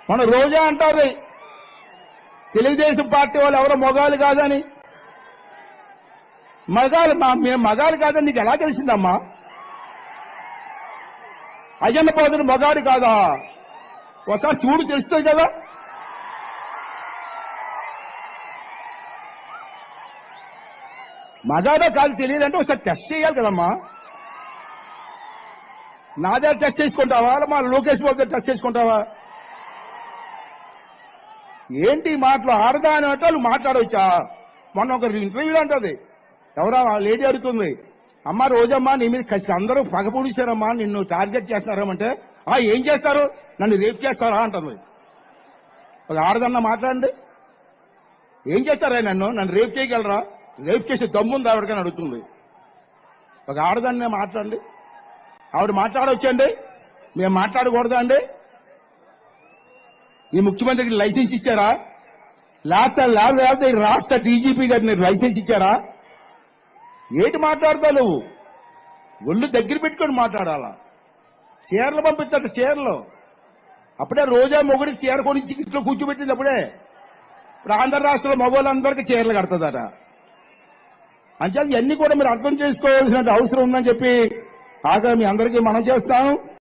మన రోజా అంటారు తెలుగుదేశం పార్టీ వాళ్ళు ఎవరో మొగాలు కాదని మగాలు మా మేము మగాలు కాదని నీకు ఎలా తెలిసిందమ్మా అయ్యన్న పోతున్న మగాడు కాదా ఒకసారి చూడు తెలుస్తుంది కదా మగాడో కాదు తెలియదంటే ఒకసారి టెస్ట్ చేయాలి కదమ్మా నా దగ్గర టెస్ట్ చేసుకుంటావా మా లోకేష్ బాబు దగ్గర టెస్ట్ చేసుకుంటావా ఏంటి ఈ మాటలు ఆడదా అని అంటే వాళ్ళు మాట్లాడవచ్చా మొన్న ఒక ఇంటర్వ్యూలో అంటది ఎవరా ఆ లేడీ అడుగుతుంది అమ్మ రోజమ్మా నీ మీద కసి అందరూ పగపూడిస్తారమ్మా నిన్ను టార్గెట్ చేస్తున్నారమంటే ఆ ఏం చేస్తారు నన్ను రేప్ చేస్తారా అంటుంది ఒక ఆడదన్న మాట్లాడండి ఏం చేస్తారా నన్ను నన్ను రేప్ చేయగలరా రేప్ చేసే దమ్ముంది ఆవిడకని అడుగుతుంది ఒక ఆడదాన్ని మాట్లాడండి ఆవిడ మాట్లాడవచ్చండి మేము మాట్లాడకూడదా అండి ఈ ముఖ్యమంత్రికి లైసెన్స్ ఇచ్చారా లేకపోతే లేకపోతే ఈ రాష్ట్ర డీజీపీ గారిని లైసెన్స్ ఇచ్చారా ఏంటి మాట్లాడతావు నువ్వు ఒళ్ళు దగ్గర పెట్టుకొని మాట్లాడాలా చీరలు పంపిస్తాడు చీరలు అప్పుడే రోజా మొగుడికి చీర కొనిచ్చి ఇంట్లో కూర్చోబెట్టింది అప్పుడే ఇప్పుడు ఆంధ్ర రాష్ట్రంలో మగవాళ్ళందరికీ చీరలు కడుతుందట అంచేది ఇవన్నీ కూడా మీరు అర్థం చేసుకోవాల్సిన అవసరం ఉందని చెప్పి ఆగా మీ అందరికీ మనం చేస్తాం